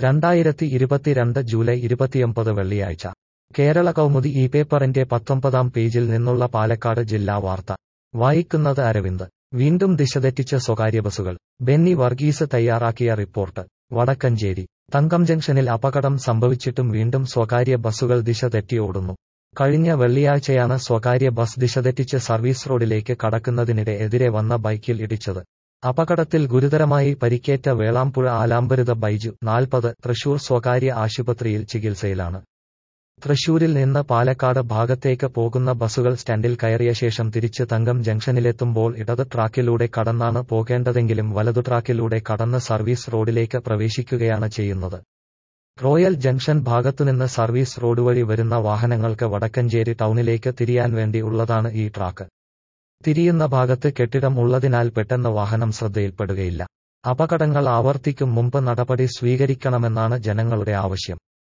രണ്ടായിരത്തി ഇരുപത്തിരണ്ട് ജൂലൈ ഇരുപത്തിയൊമ്പത് വെള്ളിയാഴ്ച കേരള കൗമുദി ഈ പേപ്പറിന്റെ പത്തൊമ്പതാം പേജിൽ നിന്നുള്ള പാലക്കാട് ജില്ലാ വാർത്ത വായിക്കുന്നത് അരവിന്ദ് വീണ്ടും ദിശതെറ്റിച്ച സ്വകാര്യ ബസുകൾ ബെന്നി വർഗീസ് തയ്യാറാക്കിയ റിപ്പോർട്ട് വടക്കഞ്ചേരി തങ്കം ജംഗ്ഷനിൽ അപകടം സംഭവിച്ചിട്ടും വീണ്ടും സ്വകാര്യ ബസുകൾ ദിശ തെറ്റി ഓടുന്നു കഴിഞ്ഞ വെള്ളിയാഴ്ചയാണ് സ്വകാര്യ ബസ് ദിശതെറ്റിച്ച് സർവീസ് റോഡിലേക്ക് കടക്കുന്നതിനിടെ എതിരെ വന്ന ബൈക്കിൽ ഇടിച്ചത് അപകടത്തിൽ ഗുരുതരമായി പരിക്കേറ്റ വേളാമ്പുഴ ആലാമ്പരുത ബൈജു നാൽപ്പത് തൃശൂർ സ്വകാര്യ ആശുപത്രിയിൽ ചികിത്സയിലാണ് തൃശൂരിൽ നിന്ന് പാലക്കാട് ഭാഗത്തേക്ക് പോകുന്ന ബസുകൾ സ്റ്റാൻഡിൽ കയറിയ ശേഷം തിരിച്ച് തങ്കം ജംഗ്ഷനിലെത്തുമ്പോൾ ഇടത് ട്രാക്കിലൂടെ കടന്നാണ് പോകേണ്ടതെങ്കിലും വലതു ട്രാക്കിലൂടെ കടന്ന് സർവീസ് റോഡിലേക്ക് പ്രവേശിക്കുകയാണ് ചെയ്യുന്നത് റോയൽ ജംഗ്ഷൻ ഭാഗത്തുനിന്ന് സർവീസ് റോഡ് വഴി വരുന്ന വാഹനങ്ങൾക്ക് വടക്കഞ്ചേരി ടൗണിലേക്ക് തിരിയാൻ വേണ്ടി ഉള്ളതാണ് ഈ ട്രാക്ക് തിരിയുന്ന ഭാഗത്ത് കെട്ടിടം ഉള്ളതിനാൽ പെട്ടെന്ന് വാഹനം ശ്രദ്ധയിൽപ്പെടുകയില്ല അപകടങ്ങൾ ആവർത്തിക്കും മുമ്പ് നടപടി സ്വീകരിക്കണമെന്നാണ് ജനങ്ങളുടെ ആവശ്യം